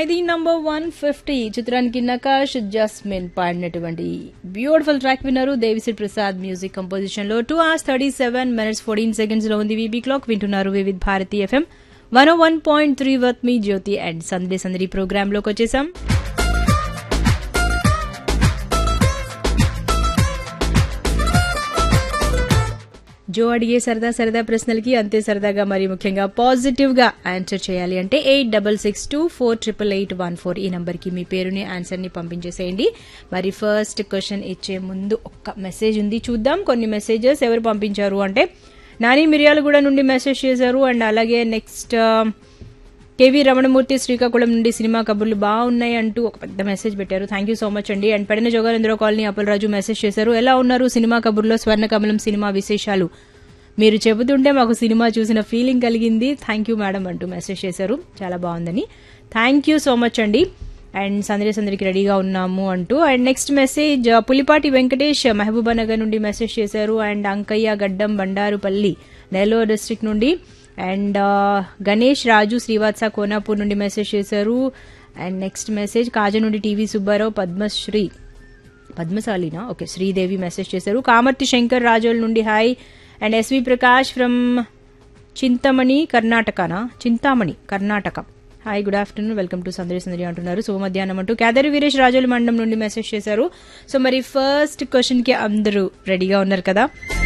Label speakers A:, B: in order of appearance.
A: ఖైదీ number one fifty చిత్రానికి Nakash Jasmine పాడినటువంటి beautiful track విన్నారు దేవిశ్రీ ప్రసాద్ మ్యూజిక్ కంపోజిషన్ లో two hours thirty seven minutes fourteen seconds లో ఉంది వీబీ క్లాక్ వింటున్నారు Vividh Bharati FM one one point three with me Jyothi and సందే సందడి ప్రోగ్రామ్ లోకి వచ్చేసాం జో అడిగే సరదా సరదా ప్రశ్నలకి అంతే సరదాగా మరి ముఖ్యంగా పాజిటివ్ గా ఆన్సర్ చేయాలి అంటే eight double six two four triple eight one four ఈ నంబర్కి మీ పేరుని ఆన్సర్ని పంపించేసేయండి మరి ఫస్ట్ క్వశ్చన్ ఇచ్చే ముందు ఒక్క మెసేజ్ ఉంది చూద్దాం కొన్ని మెసేజెస్ ఎవరు పంపించారు అంటే నాని మిర్యాలగూడ నుండి మెసేజ్ చేశారు అండ్ అలాగే నెక్స్ట్ కేవీ రమణమూర్తి శ్రీకాకుళం నుండి సినిమా కబుర్లు బాగున్నాయి అంటూ ఒక పెద్ద మెసేజ్ పెట్టారు థ్యాంక్ యూ సో మచ్ అండి అండ్ పడిన జోగానంద్ర కాలనీ అప్పలరాజు మెసేజ్ చేశారు ఎలా ఉన్నారు సినిమా కబుర్లో స్వర్ణ కమలం సినిమా విశేషాలు మీరు చెబుతుంటే మాకు సినిమా చూసిన ఫీలింగ్ కలిగింది థ్యాంక్ యూ మేడం అంటూ మెసేజ్ చేశారు చాలా బాగుందని థ్యాంక్ యూ సో మచ్ అండి అండ్ సందడి సందడికి రెడీగా ఉన్నాము అంటూ and next message Pulipati Venkatesh Mahabubnagar నుండి మెసేజ్ చేశారు అండ్ అంకయ్య గడ్డం బండారుపల్లి నెల్లూరు డిస్ట్రిక్ట్ నుండి అండ్ గణేష్ రాజు శ్రీవాత్స కోనాపూర్ నుండి మెసేజ్ చేశారు అండ్ నెక్స్ట్ మెసేజ్ కాజ నుండి టీవీ సుబ్బారావు పద్మశ్రీ పద్మశాలినా ఓకే శ్రీదేవి మెసేజ్ చేశారు కామర్తి శంకర్ రాజోల్ నుండి hi and SV Prakash from Chintamani కర్ణాటకనా Chintamani Karnataka hi good afternoon welcome to సందడి సందడి అంటున్నారు శుభ మధ్యాహ్నం అంటూ కేదారి వీరేష్ రాజోలి మండలం నుండి మెసేజ్ చేశారు సో మరి ఫస్ట్ క్వశ్చన్ కి అందరూ రెడీగా ఉన్నారు కదా